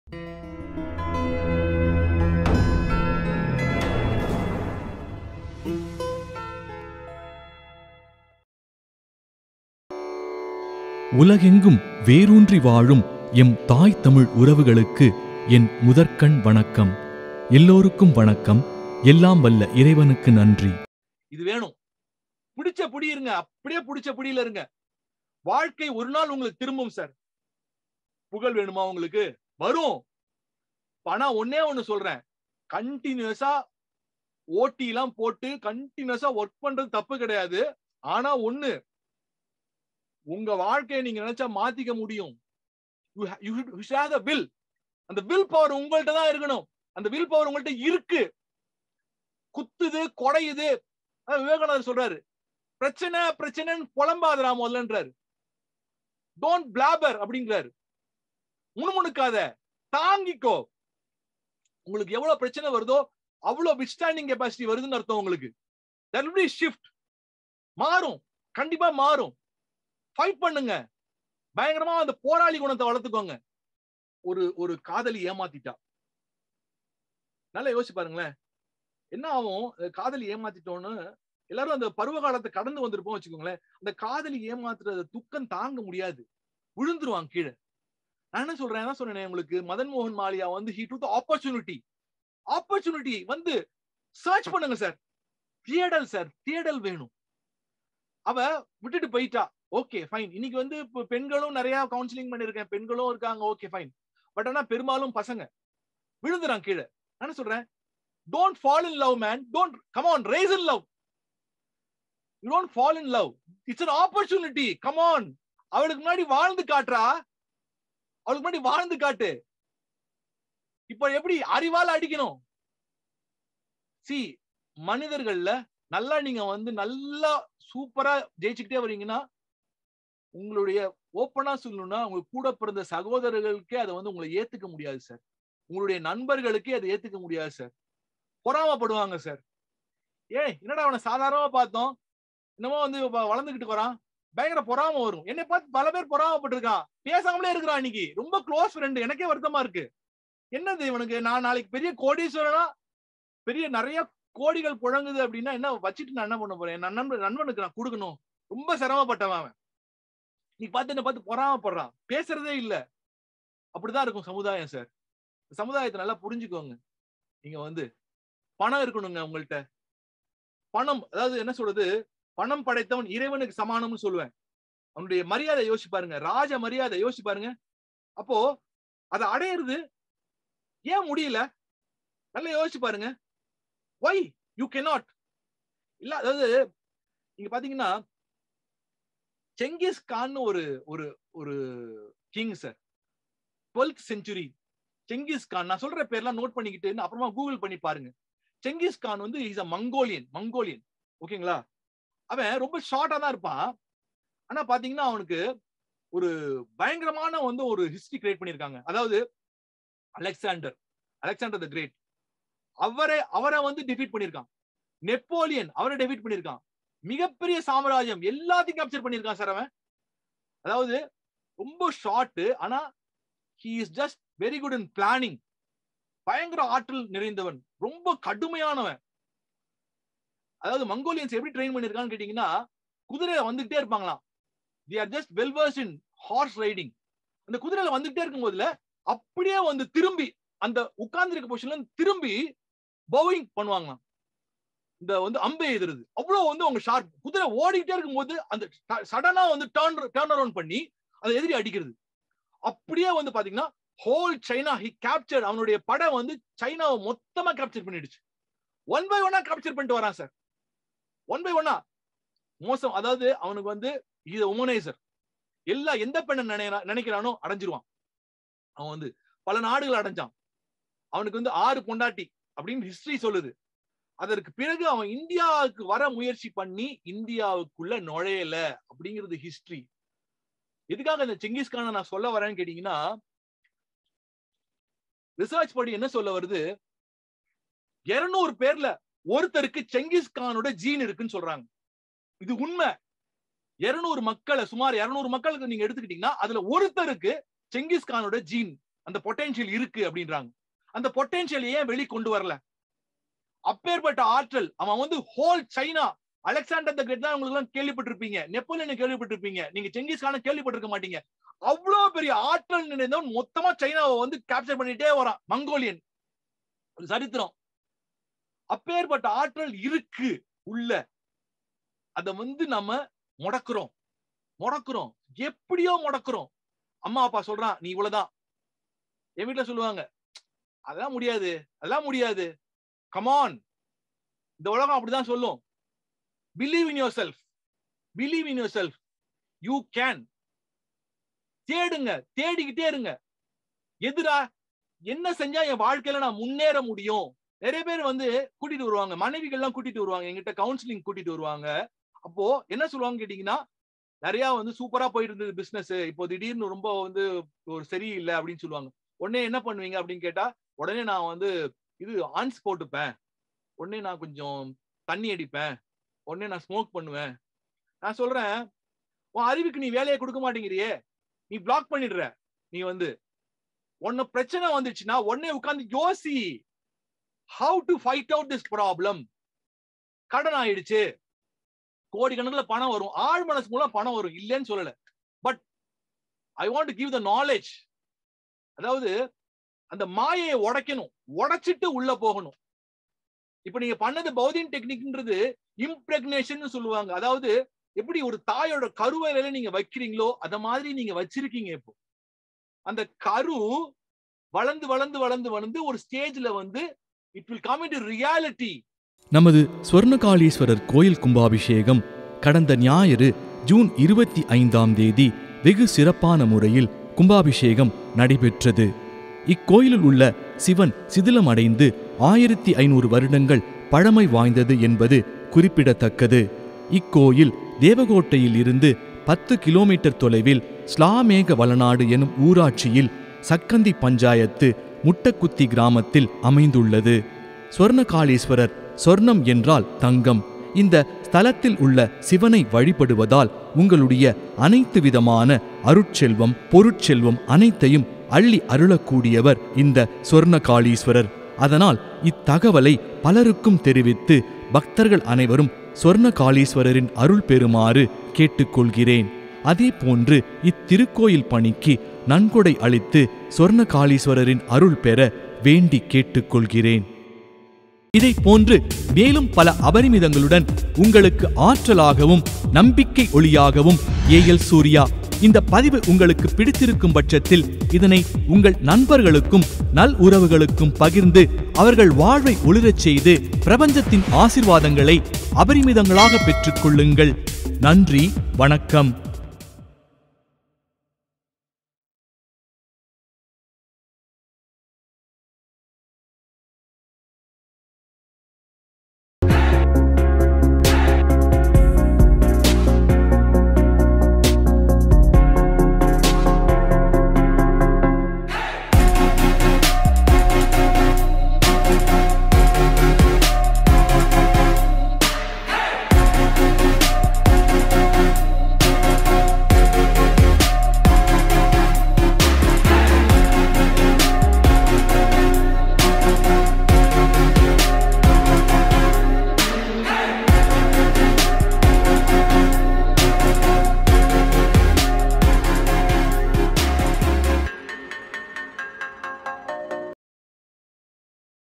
உலகெங்கும் வேரூன்றி வாழும் எம் தாய் தமிழ் உறவுகளுக்கு என் முதற்கண் வணக்கம் எல்லோருக்கும் வணக்கம் எல்லாம் வல்ல இறைவனுக்கு நன்றி இது வேணும் பிடிச்ச புடி இருங்க அப்படியே பிடிச்ச புடியில இருங்க வாழ்க்கை ஒரு நாள் உங்களுக்கு திரும்பும் சார் புகழ் வேணுமா உங்களுக்கு வரும் பணம் ஒன்னே ஒண்ணு சொல்றேன் கண்டினியூஸா ஓட்டி எல்லாம் போட்டு கண்டினியூஸா ஒர்க் பண்றது தப்பு கிடையாது ஆனா ஒண்ணு உங்க வாழ்க்கையை நீங்க நினைச்சா மாத்திக்க முடியும் யூ ஹேவ் த வில் அந்த வில் பவர் உங்கள்ட்ட தான் இருக்கணும் அந்த வில் பவர் உங்கள்ட்ட இருக்கு குத்துது கொடையுது அதான் விவேகானந்தர் சொல்றாரு பிரச்சனை பிரச்சனைன்னு புலம்பாதரா முதல்லன்றாரு டோன்ட் பிளாபர் அப்படிங்கிறாரு முணுமுணுக்காத தாங்கிக்கோ உங்களுக்கு எவ்வளவு பிரச்சனை வருதோ அவ்வளவு விட்ஸ்டாண்டிங் கெப்பாசிட்டி வருதுன்னு அர்த்தம் உங்களுக்கு தட் வில் ஷிஃப்ட் மாறும் கண்டிப்பா மாறும் ஃபைட் பண்ணுங்க பயங்கரமா அந்த போராளி குணத்தை வளர்த்துக்கோங்க ஒரு ஒரு காதலி ஏமாத்திட்டா நல்லா யோசிச்சு பாருங்களேன் என்ன ஆகும் அஹ் காதலி ஏமாத்திட்டோன்னு எல்லாரும் அந்த பருவ காலத்தை கடந்து வந்திருப்போம் வச்சுக்கோங்களேன் அந்த காதலி ஏமாத்துறத துக்கம் தாங்க முடியாது விழுந்துருவாங்க கீழே நான் என்ன சொல்றேன் என்ன சொன்னேன் உங்களுக்கு மதன் மோகன் மாலியா வந்து ஹி டு ஆப்பர்ச்சுனிட்டி ஆப்பர்ச்சுனிட்டி வந்து சர்ச் பண்ணுங்க சார் தேடல் சார் தேடல் வேணும் அவ விட்டுட்டு போயிட்டா ஓகே ஃபைன் இன்னைக்கு வந்து இப்போ பெண்களும் நிறைய கவுன்சிலிங் பண்ணிருக்கேன் பெண்களும் இருக்காங்க ஓகே ஃபைன் பட் ஆனா பெரும்பாலும் பசங்க விழுந்துறான் கீழே நான் என்ன சொல்றேன் don't fall in love man don't come on rise in love you don't fall in love it's an opportunity come on அவளுக்கு முன்னாடி வாழ்ந்து காட்டுறா அவளுக்கு முன்னாடி வாழ்ந்து காட்டு இப்ப எப்படி அறிவால அடிக்கணும் சி மனிதர்கள்ல நல்லா நீங்க வந்து நல்லா சூப்பரா ஜெயிச்சுக்கிட்டே வரீங்கன்னா உங்களுடைய ஓப்பனா சொல்லணும்னா உங்க கூட பிறந்த சகோதரர்களுக்கே அதை வந்து உங்களை ஏத்துக்க முடியாது சார் உங்களுடைய நண்பர்களுக்கே அதை ஏத்துக்க முடியாது சார் பொறாமப்படுவாங்க சார் ஏய் என்னடா அவனை சாதாரணமா பார்த்தோம் என்னமோ வந்து வ- வளர்ந்துகிட்டு வரான் பயங்கர பொறாம வரும் என்னை பார்த்து பல பேர் பொறாமப்பட்டிருக்கான் பேசாமலே இருக்கிறான் இன்னைக்கு ரொம்ப க்ளோஸ் ஃப்ரெண்ட் எனக்கே வருத்தமா இருக்கு என்னது இவனுக்கு நான் நாளைக்கு பெரிய கோடீஸ்வரனா பெரிய நிறைய கோடிகள் புழங்குது அப்படின்னா என்ன வச்சுட்டு நான் என்ன பண்ண போறேன் என் நண்பன் நண்பனுக்கு நான் கொடுக்கணும் ரொம்ப சிரமப்பட்டவன் அவன் நீ பார்த்து என்ன பார்த்து பொறாமப்படுறான் பேசுறதே இல்ல அப்படிதான் இருக்கும் சமுதாயம் சார் சமுதாயத்தை நல்லா புரிஞ்சுக்கோங்க நீங்க வந்து பணம் இருக்கணுங்க உங்கள்ட்ட பணம் அதாவது என்ன சொல்றது பணம் படைத்தவன் இறைவனுக்கு சமானம்னு சொல்லுவேன் அவனுடைய மரியாதை யோசிச்சு பாருங்க ராஜ மரியாதை யோசிச்சு பாருங்க அப்போ அதை அடையிறது ஏன் முடியல நல்லா யோசிச்சு பாருங்க ஒய் யூ cannot இல்ல அதாவது நீங்க பாத்தீங்கன்னா செங்கிஸ் கான் ஒரு ஒரு ஒரு king sir twelfth century Genghis Khan நான் சொல்ற பேர்லாம் நோட் பண்ணிக்கிட்டு அப்புறமா கூகுள் பண்ணி பாருங்க செங்கிஸ் கான் வந்து இஸ் அ மங்கோலியன் மங்கோலியன் ஓகேங்களா அவன் ரொம்ப ஷார்ட்டா தான் இருப்பான் ஆனா பாத்தீங்கன்னா அவனுக்கு ஒரு பயங்கரமான வந்து ஒரு ஹிஸ்டரி கிரியேட் பண்ணிருக்காங்க அதாவது அலெக்சாண்டர் அலெக்சாண்டர் த கிரேட் அவரை அவரை வந்து டிஃபீட் பண்ணிருக்கான் நெப்போலியன் அவரை டிஃபீட் பண்ணிருக்கான் மிகப்பெரிய சாம்ராஜ்யம் எல்லாத்தையும் கேப்சர் பண்ணிருக்கான் சார் அவன் அதாவது ரொம்ப ஷார்ட் ஆனா he is just very good in planning பயங்கர ஆற்றல் நிறைந்தவன் ரொம்ப கடுமையானவன் அதாவது மங்கோலியன்ஸ் எப்படி ட்ரெயின் பண்ணிருக்கான்னு கேட்டீங்கன்னா குதிரையில வந்துகிட்டே இருப்பாங்களாம் they are just well versed in horse riding அந்த குதிரையில வந்துகிட்டே இருக்கும் போதுல அப்படியே வந்து திரும்பி அந்த உட்கார்ந்து பொசிஷன்ல இருந்து திரும்பி பவுயிங் பண்ணுவாங்களாம் இந்த வந்து அம்பை எதிருது அவ்வளவு வந்து அவங்க ஷார்ப் குதிரை ஓடிக்கிட்டே இருக்கும்போது அந்த சடனா வந்து டர்ன் டர்ன் அரௌண்ட் பண்ணி அதை எதிரி அடிக்கிறது அப்படியே வந்து பாத்தீங்கன்னா ஹோல் சைனா ஹி கேப்சர் அவனுடைய படம் வந்து சைனாவை மொத்தமா கேப்சர் பண்ணிடுச்சு ஒன் பை ஒன்னா கேப்சர் பண்ணிட்டு வரான் சார் ஒன் பை ஒன்னா மோசம் அதாவது அவனுக்கு வந்து இது உமனைசர் எல்லா எந்த பெண்ணை நினைக்கிறா நினைக்கிறானோ அடைஞ்சிருவான் அவன் வந்து பல நாடுகள் அடைஞ்சான் அவனுக்கு வந்து ஆறு பொண்டாட்டி அப்படின்னு ஹிஸ்டரி சொல்லுது அதற்கு பிறகு அவன் இந்தியாவுக்கு வர முயற்சி பண்ணி இந்தியாவுக்குள்ள நுழையல அப்படிங்கிறது ஹிஸ்டரி எதுக்காக இந்த செங்கிஸ்கான நான் சொல்ல வரேன்னு கேட்டீங்கன்னா ரிசர்ச் படி என்ன சொல்ல வருது இருநூறு பேர்ல ஒருத்தருக்கு செங்கிஸ்கானோட ஜீன் இருக்குன்னு சொல்றாங்க இது உண்மை இருநூறு மக்களை சுமார் இருநூறு மக்களுக்கு நீங்க எடுத்துக்கிட்டீங்கன்னா அதுல ஒருத்தருக்கு செங்கிஸ்கானோட ஜீன் அந்த பொட்டென்ஷியல் இருக்கு அப்படின்றாங்க அந்த பொட்டென்ஷியல் ஏன் வெளி கொண்டு வரல அப்பேற்பட்ட ஆற்றல் அவன் வந்து whole China Alexander the great தான் உங்களுக்கு எல்லாம் கேள்விப்பட்டிருப்பீங்க நெப்போலியனை கேள்விப்பட்டிருப்பீங்க நீங்க செங்கிஸ் கான கேள்விப்பட்டிருக்க மாட்டீங்க அவ்வளவு பெரிய ஆற்றல் நிறைந்தவன் மொத்தமா சைனாவை வந்து கேப்சர் பண்ணிட்டே வரான் மங்கோலியன் ஒரு சரித்திரம் அப்பேற்பட்ட ஆற்றல் இருக்கு உள்ள அத வந்து நம்ம முடக்குறோம் முடக்குறோம் எப்படியோ முடக்குறோம் அம்மா அப்பா சொல்றான் நீ இவ்வளவுதான் என் வீட்டுல சொல்லுவாங்க அதெல்லாம் முடியாது அதெல்லாம் முடியாது கமான் இந்த உலகம் அப்படிதான் சொல்லும் believe in yourself believe in yourself you can தேடுங்க தேடிக்கிட்டே இருங்க எதிரா என்ன செஞ்சா என் வாழ்க்கையில நான் முன்னேற முடியும் நிறைய பேர் வந்து கூட்டிட்டு வருவாங்க மனைவிகள் எல்லாம் கூட்டிட்டு வருவாங்க எங்கிட்ட கவுன்சிலிங் கூட்டிட்டு வருவாங்க அப்போ என்ன சொல்லுவாங்க கேட்டீங்கன்னா நிறைய வந்து சூப்பரா போயிட்டு இருந்தது பிசினஸ் இப்போ திடீர்னு ரொம்ப வந்து ஒரு சரியில்லை அப்படின்னு சொல்லுவாங்க உடனே என்ன பண்ணுவீங்க அப்படின்னு கேட்டா உடனே நான் வந்து இது ஆன்ஸ் போட்டுப்பேன் உடனே நான் கொஞ்சம் தண்ணி அடிப்பேன் உடனே நான் ஸ்மோக் பண்ணுவேன் நான் சொல்றேன் உன் அறிவுக்கு நீ வேலையை கொடுக்க மாட்டேங்கிறியே நீ பிளாக் பண்ணிடுற நீ வந்து உன்ன பிரச்சனை வந்துச்சுன்னா உடனே உட்கார்ந்து யோசி how to fight out this problem கடன் ஆயிடுச்சு கோடிக்கணக்குல பணம் வரும் ஆழ் மனசு மூலம் பணம் வரும் இல்லைன்னு சொல்லல but I want give the knowledge அதாவது அந்த மாயையை உடைக்கணும் உடைச்சிட்டு உள்ள போகணும் இப்ப நீங்க பண்ணது பௌதின் டெக்னிக்ன்றது இம்ப்ரெக்னேஷன் சொல்லுவாங்க அதாவது எப்படி ஒரு தாயோட கருவையில நீங்க வைக்கிறீங்களோ அத மாதிரி நீங்க வச்சிருக்கீங்க இப்போ அந்த கரு வளர்ந்து வளர்ந்து வளர்ந்து வளர்ந்து ஒரு ஸ்டேஜ்ல வந்து it will come in reality நமது ஸ்வர்ணகாளீஸ்வரர் கோயில் கும்பாபிஷேகம் கடந்த ஞாயிறு ஜூன் இருபத்தி ஐந்தாம் தேதி வெகு சிறப்பான முறையில் கும்பாபிஷேகம் நடைபெற்றது இக்கோயிலில் உள்ள சிவன் சிதிலமடைந்து ஆயிரத்தி ஐநூறு வருடங்கள் பழமை வாய்ந்தது என்பது குறிப்பிடத்தக்கது இக்கோயில் தேவகோட்டையில் இருந்து பத்து கிலோமீட்டர் தொலைவில் ஸ்லாமேக வளநாடு எனும் ஊராட்சியில் சக்கந்தி பஞ்சாயத்து முட்டக்குத்தி கிராமத்தில் அமைந்துள்ளது சொர்ணகாளீஸ்வரர் சொர்ணம் என்றால் தங்கம் இந்த ஸ்தலத்தில் உள்ள சிவனை வழிபடுவதால் உங்களுடைய அனைத்து விதமான அருட்செல்வம் பொருட்செல்வம் அனைத்தையும் அள்ளி அருளக்கூடியவர் இந்த சொர்ணகாளீஸ்வரர் அதனால் இத்தகவலை பலருக்கும் தெரிவித்து பக்தர்கள் அனைவரும் சொர்ணகாளீஸ்வரரின் அருள் பெறுமாறு கேட்டுக்கொள்கிறேன் அதே போன்று இத்திருக்கோயில் பணிக்கு நன்கொடை அளித்து சொர்ணகாளீஸ்வரரின் அருள் பெற வேண்டி கேட்டுக்கொள்கிறேன் இதை போன்று மேலும் பல அபரிமிதங்களுடன் உங்களுக்கு ஆற்றலாகவும் நம்பிக்கை ஒளியாகவும் ஏஎல் சூர்யா இந்த பதிவு உங்களுக்கு பிடித்திருக்கும் பட்சத்தில் இதனை உங்கள் நண்பர்களுக்கும் நல் உறவுகளுக்கும் பகிர்ந்து அவர்கள் வாழ்வை ஒளிரச் செய்து பிரபஞ்சத்தின் ஆசிர்வாதங்களை அபரிமிதங்களாக பெற்றுக்கொள்ளுங்கள் நன்றி வணக்கம்